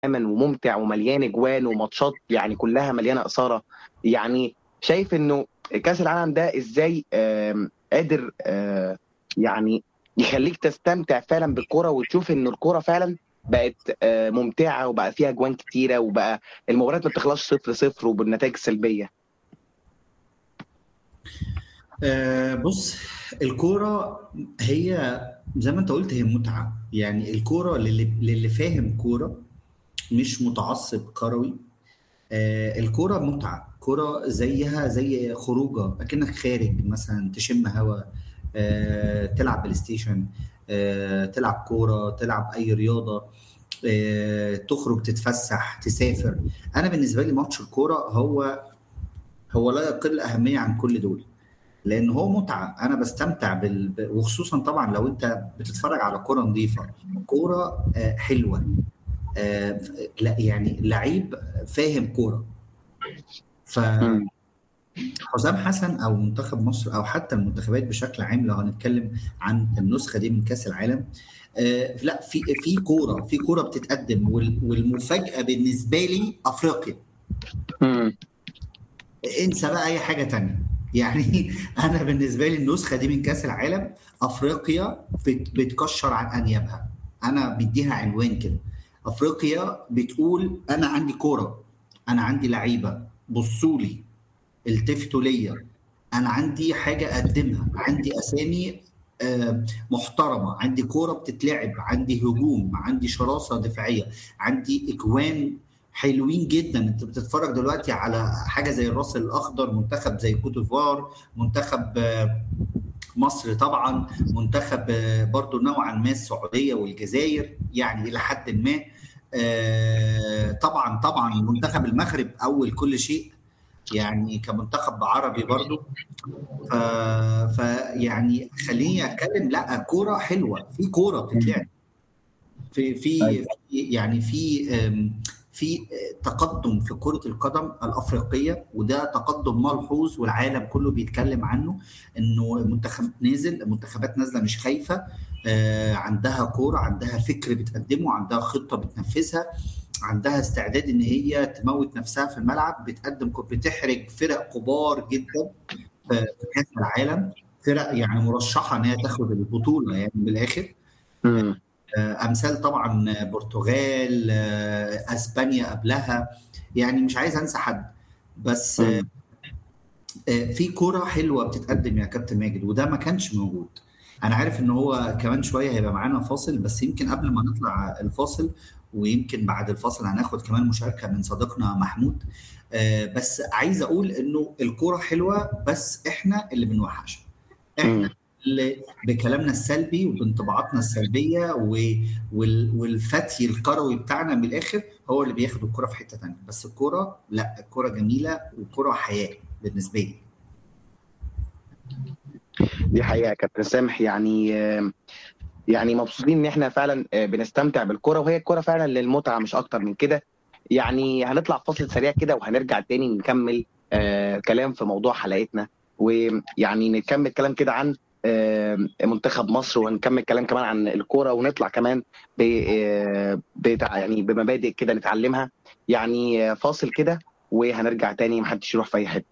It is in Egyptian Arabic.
تماما وممتع ومليان اجوان وماتشات يعني كلها مليانه اثاره يعني شايف انه كاس العالم ده ازاي آم، قادر آه، يعني يخليك تستمتع فعلا بالكرة وتشوف ان الكرة فعلا بقت آه، ممتعة وبقى فيها اجوان كتيرة وبقى المباريات ما بتخلصش صفر صفر وبالنتائج سلبية آه بص الكورة هي زي ما انت قلت هي متعة يعني الكورة للي, للي فاهم كورة مش متعصب كروي آه الكورة متعة كورة زيها زي خروجة اكنك خارج مثلا تشم هوا آه تلعب بلاي ستيشن آه تلعب كورة تلعب اي رياضة آه تخرج تتفسح تسافر انا بالنسبة لي ماتش الكورة هو هو لا يقل أهمية عن كل دول لان هو متعه انا بستمتع بال... ب- وخصوصا طبعا لو انت بتتفرج على كوره نظيفه كوره آه، حلوه آه، ف- لا يعني لعيب فاهم كوره فحسام مم. حسن او منتخب مصر او حتى المنتخبات بشكل عام لو هنتكلم عن النسخه دي من كاس العالم آه، لا في في كوره في كوره بتتقدم وال- والمفاجاه بالنسبه لي افريقيا مم. انسى بقى اي حاجه تانية يعني انا بالنسبه لي النسخه دي من كاس العالم افريقيا بت- بتكشر عن انيابها انا بديها عنوان كده افريقيا بتقول انا عندي كوره انا عندي لعيبه بصوا لي التفتوا ليا انا عندي حاجه اقدمها عندي اسامي آه، محترمه عندي كوره بتتلعب عندي هجوم عندي شراسه دفاعيه عندي اجوان حلوين جدا انت بتتفرج دلوقتي على حاجه زي الراس الاخضر منتخب زي كوت ديفوار منتخب آه، مصر طبعا منتخب آه، برضو نوعا ما السعوديه والجزائر يعني الى حد ما آه، طبعا طبعا منتخب المغرب اول كل شيء يعني كمنتخب عربي برضو ف... فيعني خليني اتكلم لا كوره حلوه في كوره بتتلعب في في أيوة. في- يعني في أم، في تقدم في كرة القدم الأفريقية وده تقدم ملحوظ والعالم كله بيتكلم عنه إنه المنتخب نازل المنتخبات نازلة مش خايفة آه، عندها كورة عندها فكر بتقدمه عندها خطة بتنفذها عندها استعداد إن هي تموت نفسها في الملعب بتقدم كو- بتحرج فرق كبار جدا في في كأس العالم فرق يعني مرشحة إن هي تاخد البطولة يعني من الآخر مم. امثال طبعا برتغال اسبانيا قبلها يعني مش عايز انسى حد بس مم. في كوره حلوه بتتقدم يا كابتن ماجد وده ما كانش موجود انا عارف ان هو كمان شويه هيبقى معانا فاصل بس يمكن قبل ما نطلع الفاصل ويمكن بعد الفاصل هناخد كمان مشاركه من صديقنا محمود آه، بس عايز اقول انه الكوره حلوه بس احنا اللي بنوحشها احنا مم. اللي بكلامنا السلبي وبانطباعاتنا السلبيه و- وال- والفتي الكروي بتاعنا من الاخر هو اللي بياخد الكره في حته تانيه بس الكوره لا الكوره جميله والكوره حياه بالنسبه لي دي حقيقة يا كابتن سامح يعني آم، يعني مبسوطين ان احنا فعلا آه، بنستمتع بالكرة وهي الكرة فعلا للمتعة مش اكتر من كده يعني هنطلع فاصل سريع كده وهنرجع تاني نكمل آه كلام في موضوع حلقتنا ويعني نكمل كلام كده عن آه منتخب مصر ونكمل كلام كمان عن الكورة ونطلع كمان ب آه بتاع يعني بمبادئ كده نتعلمها يعني آه، فاصل كده وهنرجع تاني محدش يروح في اي حتة